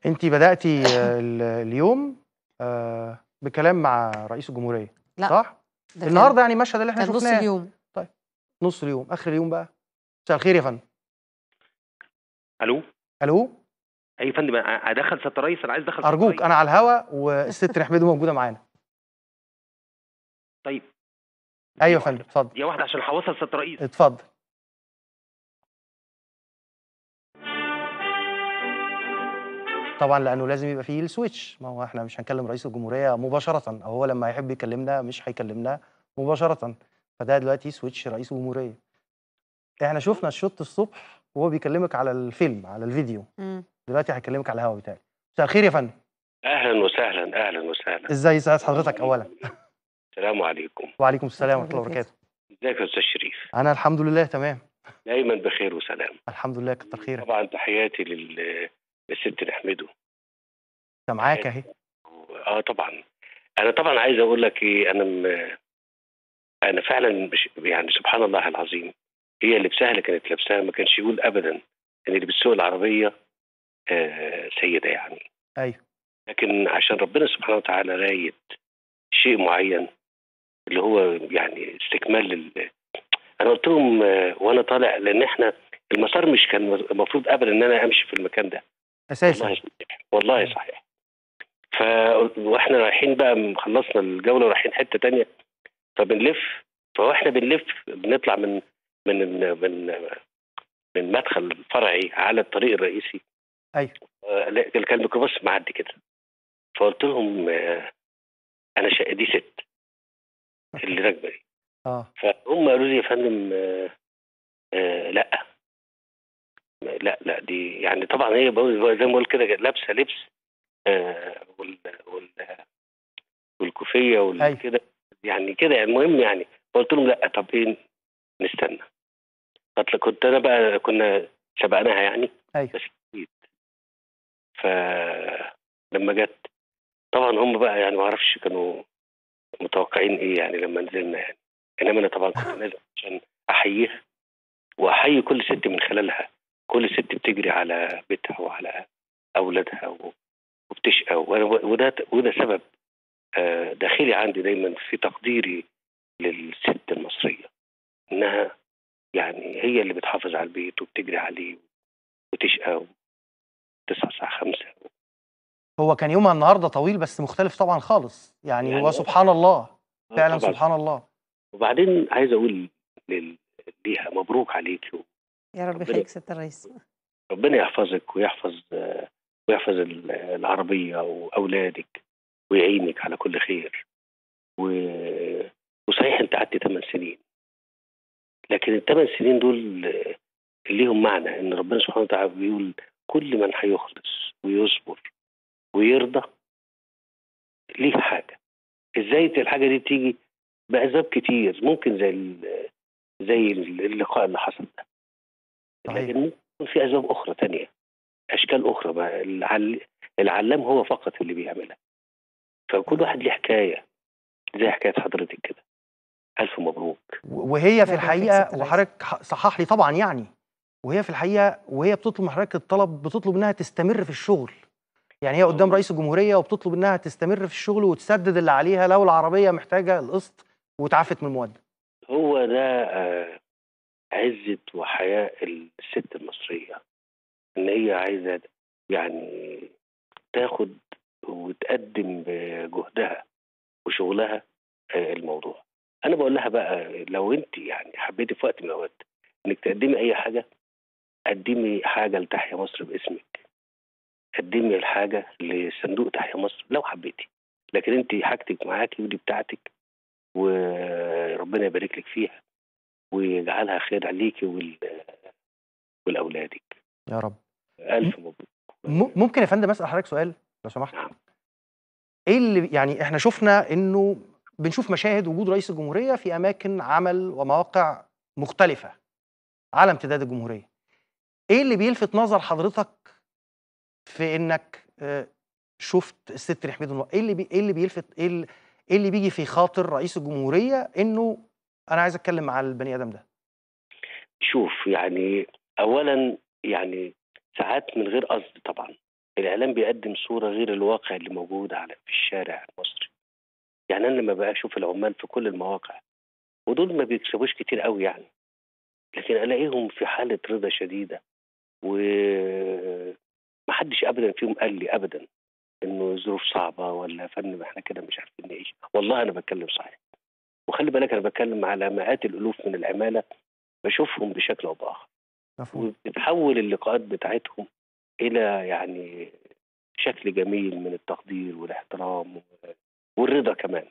أنتِ بدأتِ ال اليوم آآ بكلام مع رئيس الجمهورية لأ، صح؟ ده كان النهارده يعني المشهد اللي إحنا كان نُص شُفناه. اليوم. طيب، نُص اليوم، آخر اليوم بقى؟ مساء الخير يا فندم. الو ألو؟ اي يا فندم أ- ادخل سياده الرئيس انا عايز ادخل سيادة أرجوك الرئيس. أنا على الهوا والست نحمده موجودة معانا. طيب أيوه يا فندم، اتفضل. دي واحده عشان هوصل سياده الرئيس اتفضل. طبعًا لأنه لازم يبقى في الswitch ما هو إحنا مش هنكلم رئيس الجمهورية مباشرةً، أو هو لما هيحب يكلمنا مش هيكلمنا مباشرةً، فده دلوقتي switch رئيس الجمهورية. إحنا شُفنا الشوط الصبح وهو بيكلمِك على الفيلم، على الفيديو، إمم. دلوقتي هيكلمِك على الهوا بيتهيأ لي. مساء الخير يا فندم. اهلا وسهلا اهلا وسهلا إزاي سعادة حضرتك أولًا؟ السلام عليكم وعليكم السلام ورحمة ورحمة الله الله وبركاته. ازيك يا استاذ شريف أنا الحمد لله تمام، دايما بخير وسلام الحمد لله كتر خيرك. طبعا تحياتي لل للست نحمده سامعاك أهي. اه طبعا انا طبعا عايز اقول لك ايه انا م... انا فعلا مش يعني سبحان الله العظيم هي لبسها اللي كانت لابساها ما كانش يقول ابدا ان اللي بتسوق العربيه آه سيده يعني أيوه. لكن عشان ربنا سبحانه وتعالى رايد شيء معين اللي هو يعني استكمال لل... انا قلت لهم آه، وانا طالع لان احنا المسار مش كان المفروض ابدا ان انا امشي في المكان ده أساسًا. والله صحيح والله صحيح ف واحنا رايحين بقى خلصنا الجوله ورايحين حته تانية فبنلف فواحنا بنلف بنطلع من من من من مدخل فرعي على الطريق الرئيسي أيوه. آه، لا، كان الميكروباص معدي كده فقلت لهم آه، انا شا... دي ست اللي راكبه دي آه. فهم قالوا لي يا فندم آه، آه، لا لا لا دي يعني طبعا هي بقول- زي ما بقول كده لابسه لبس آه، وال وال والكوفيه أيوة. والكده يعني كده يعني المهم يعني قلت لهم لا طب ايه نستنى قلت كنت انا بقى كنا سبقناها يعني أيوه. بس نسيت فلما جت طبعا هم بقى يعني ما اعرفش كانوا متوقعين ايه يعني لما نزلنا يعني انما انا طبعا كنت نازل عشان احييها واحيي كل ست من خلالها كل ست بتجري على بيتها وعلى اولادها و- وبتشقى وأنا- وده وده سبب آه، داخلي عندي دايما في تقديري للست المصريه انها يعني هي اللي بتحافظ على البيت وبتجري عليه وتشقى وتصحى الساعه 5 هو كان يومها النهارده طويل بس مختلف طبعا خالص يعني يعني هو آه. سبحان الله فعلا طبعاً. سبحان الله وبعدين عايز اقول لل- ليها مبروك عليكي يا رب ربنا- يخليك سيادة الرئيس. ربنا يحفظك ويحفظ آه، ويحفظ ال- العربية وأولادك ويعينك على كل خير و... وصحيح أنت قعدت 8 سنين لكن الثمان سنين دول آه، ليهم معنى إن ربنا سبحانه وتعالى بيقول كل من هيخلص ويصبر ويرضى ليه حاجة إزاي الحاجة دي تيجي بأسباب كتير ممكن زي ال- زي اللقاء اللي حصل ده صحيح. لكن ممكن يكون في اسباب اخرى تانية اشكال اخرى بقى العل... العلام هو فقط اللي بيعملها فكل واحد ليه حكايه زي حكايه حضرتك كده الف مبروك و- وهي في ربنا يخليك الحقيقه سيادة الرئيس. وحضرتك ح- صحح لي طبعا يعني وهي في الحقيقه وهي بتطلب من حضرتك الطلب بتطلب انها تستمر في الشغل يعني هي قدام رئيس الجمهوريه وبتطلب انها تستمر في الشغل وتسدد اللي عليها لو العربيه محتاجه القسط وتعافت من المقدم هو ده آه، عزه وحياء الست المصريه ان هي عايزه يعني تاخد وتقدم بجهدها وشغلها آه، الموضوع انا بقول لها بقى لو انت يعني حبيتي في وقت من الاوقات انك تقدمي اي حاجه قدمي حاجه لتحيا مصر باسمك قدمي الحاجه لصندوق تحيا مصر لو حبيتي لكن انت حاجتك معاكي ودي بتاعتك وربنا يبارك لك فيها ويجعلها خير عليكي وال... ولاولادك يا رب الف مبروك م- ممكن يا فندم اسال حضرتك سؤال لو سمحت نعم. ايه اللي يعني احنا شفنا انه بنشوف مشاهد وجود رئيس الجمهوريه في اماكن عمل ومواقع مختلفه على امتداد الجمهوريه ايه اللي بيلفت نظر حضرتك في انك آه، شفت الست نحمد الله ايه اللي بي... ايه اللي بيلفت ايه اللي... ايه اللي بيجي في خاطر رئيس الجمهوريه انه انا عايز اتكلم مع البني ادم ده شوف يعني اولا يعني ساعات من غير قصد طبعا الاعلام بيقدم صوره غير الواقع اللي موجود على في الشارع المصري يعني انا لما بقى اشوف العمال في كل المواقع ودول ما بيكسبوش كتير قوي يعني لكن الاقيهم في حاله رضا شديده ومحدش ابدا فيهم قال لي ابدا انه ظروف صعبه ولا فن احنا كده مش عارفين نعيش والله انا بتكلم صحيح وخلي بالك انا بتكلم على مئات الالوف من العماله بشوفهم بشكل او باخر مفهوم وبتحول اللقاءات بتاعتهم الى يعني شكل جميل من التقدير والاحترام و- والرضا كمان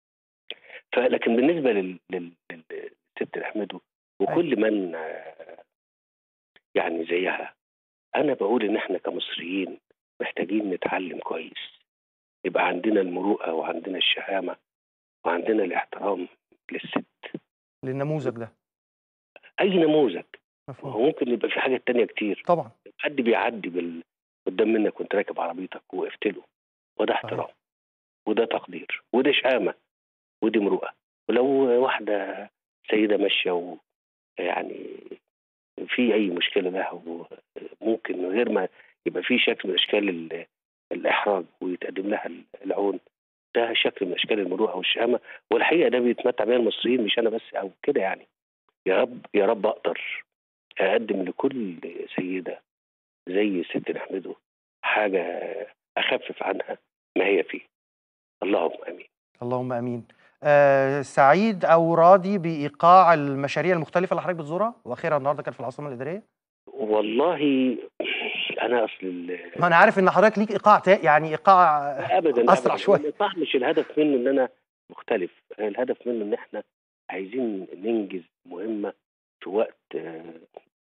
فلكن بالنسبه لل- لل- للست احمد وكل من آه، يعني زيها انا بقول ان احنا كمصريين محتاجين نتعلم كويس يبقى عندنا المروءه وعندنا الشهامه وعندنا الاحترام للست للنموذج ده اي نموذج مفهوم هو ممكن يبقى في حاجات تانية كتير طبعا حد بيعدي بال... قدام منك وانت راكب عربيتك ووقفت له وده احترام صحيح. وده تقدير وده شهامه ودي مروءه ولو واحده سيده ماشيه و يعني في اي مشكله لها ممكن من غير ما يبقى في شكل من اشكال ال- الاحراج ويتقدم لها العون ده شكل من اشكال المروءه والشهامه والحقيقه ده بيتمتع بيها المصريين مش انا بس او كده يعني يا رب يا رب اقدر اقدم لكل سيده زي ست نحمده حاجه اخفف عنها ما هي فيه اللهم امين اللهم امين آه سعيد او راضي بايقاع المشاريع المختلفه اللي حضرتك بتزورها واخيرا النهارده كانت في العاصمه الاداريه والله انا اصل ال- ما انا عارف ان حضرتك ليك ايقاع تا... يعني ايقاع ابدا أسرع أبداً. شوية. الايقاع مش الهدف منه ان انا مختلف الهدف منه ان احنا عايزين ننجز مهمه في وقت آه،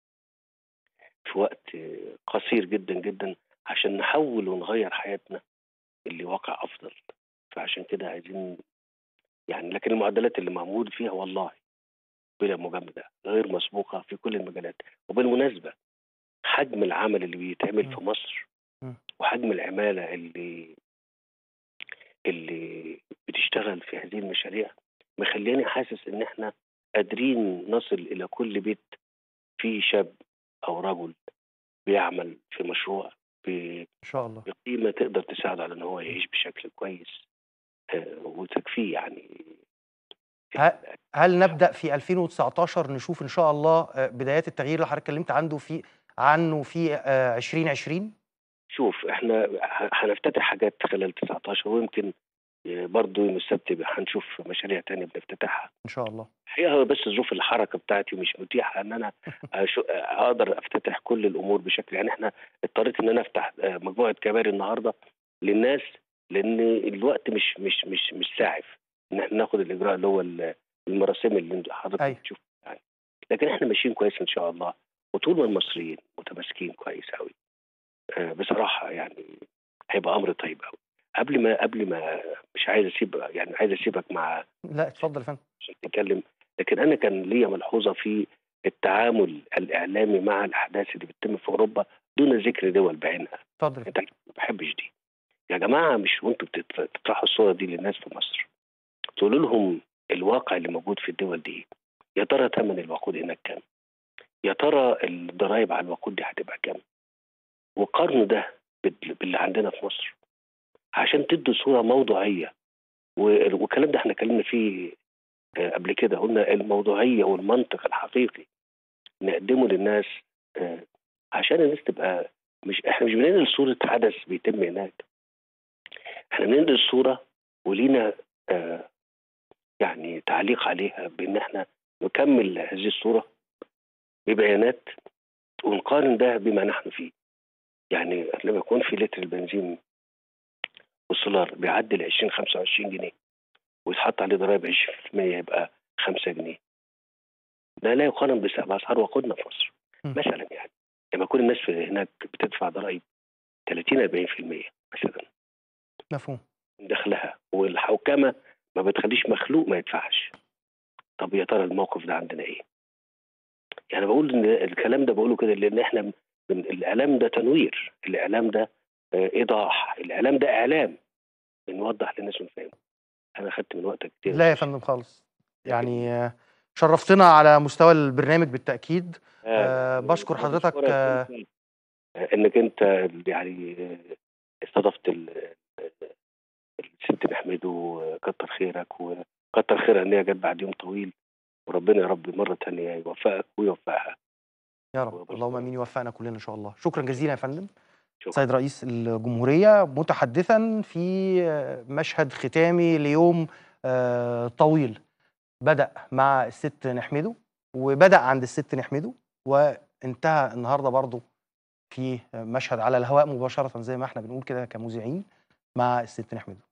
في وقت آه، قصير جدا جدا عشان نحول ونغير حياتنا اللي واقع افضل فعشان كده عايزين يعني لكن المعدلات اللي معمول فيها والله بلا مجامله غير مسبوقه في كل المجالات وبالمناسبه حجم العمل اللي بيتعمل م. في مصر م. وحجم العماله اللي اللي بتشتغل في هذه المشاريع مخليني حاسس ان احنا قادرين نصل الى كل بيت فيه شاب او رجل بيعمل في مشروع ب- ان شاء الله بقيمه تقدر تساعده على ان هو يعيش بشكل كويس آه، وتكفيه يعني ه- هل نبدا في 2019 نشوف ان شاء الله آه، بدايات التغيير اللي حضرتك اتكلمت عنه في عنه في آه، 2020 شوف احنا ه- هنفتتح حاجات خلال 19 ويمكن آه، برضو يوم السبت يبقى هنشوف مشاريع تانية بنفتتحها ان شاء الله الحقيقه هو بس ظروف الحركه بتاعتي مش متيحه ان انا أشو- اقدر افتتح كل الامور بشكل يعني احنا اضطريت ان انا افتح آه، مجموعه كباري النهارده للناس لان الوقت مش مش مش مش ساعف ان احنا ناخد الاجراء اللي هو ال- المراسم اللي انت- حضرتك أيوة. بتشوف يعني لكن احنا ماشيين كويس ان شاء الله وطول ما المصريين متماسكين كويس قوي آه، بصراحه يعني هيبقى امر طيب قوي قبل ما قبل ما مش عايز اسيب يعني عايز اسيبك مع لا اتفضل يا فندم عشان تتكلم لكن انا كان ليا ملحوظه في التعامل الاعلامي مع الاحداث اللي بتتم في اوروبا دون ذكر دول بعينها اتفضل يا فندم. انت عارف ما بحبش دي يا جماعه مش وانتوا بتت- بتطرحوا الصوره دي للناس في مصر تقولوا لهم الواقع اللي موجود في الدول دي يا ترى ثمن الوقود هناك كام يا ترى الضرايب على الوقود دي هتبقى كام وقارنوا ده بال- باللي عندنا في مصر عشان تدوا صوره موضوعيه و- والكلام ده احنا اتكلمنا فيه آه، قبل كده قلنا الموضوعيه والمنطق الحقيقي نقدمه للناس آه، عشان الناس تبقى مش احنا مش بننقل صوره حدث بيتم هناك احنا بننقل صوره ولينا آه، يعني تعليق عليها بان احنا نكمل هذه الصوره ببيانات ونقارن ده بما نحن فيه يعني لما يكون في لتر البنزين والسولار بيعدي ال 20 25 جنيه ويتحط عليه ضرائب 20% يبقى 5 جنيه ده لا يقارن بس- باسعار وقودنا في مصر م. مثلا يعني لما يكون الناس في هناك بتدفع ضرائب 30 40% مثلا مفهوم من دخلها والحوكمه ما بتخليش مخلوق ما يدفعش طب يا ترى الموقف ده عندنا ايه؟ يعني بقول ان الكلام ده بقوله كده لان احنا من الاعلام ده تنوير الاعلام ده آه، ايضاح الاعلام ده اعلام بنوضح للناس ونفهم انا خدت من وقتك كتير لا يا فندم خالص يعني آه، شرفتنا على مستوى البرنامج بالتاكيد آه، بشكر حضرتك، بشكرك آه، أنت. آه، انك انت يعني آه، استضفت ال- ال- الست نحمده آه، كتر خيرك وكتر خيرها ان هي جت بعد يوم طويل وربنا يا رب مره تانية يوفقك ويوفقها يا رب وبرضه- اللهم امين يوفقنا كلنا ان شاء الله شكرا جزيلا يا فندم شكرا سيد رئيس الجمهورية متحدثا في مشهد ختامي ليوم آه، طويل بدأ مع الست نحمده وبدأ عند الست نحمده وانتهى النهاردة برضو في مشهد على الهواء مباشرة زي ما احنا بنقول كده كمذيعين مع الست نحمده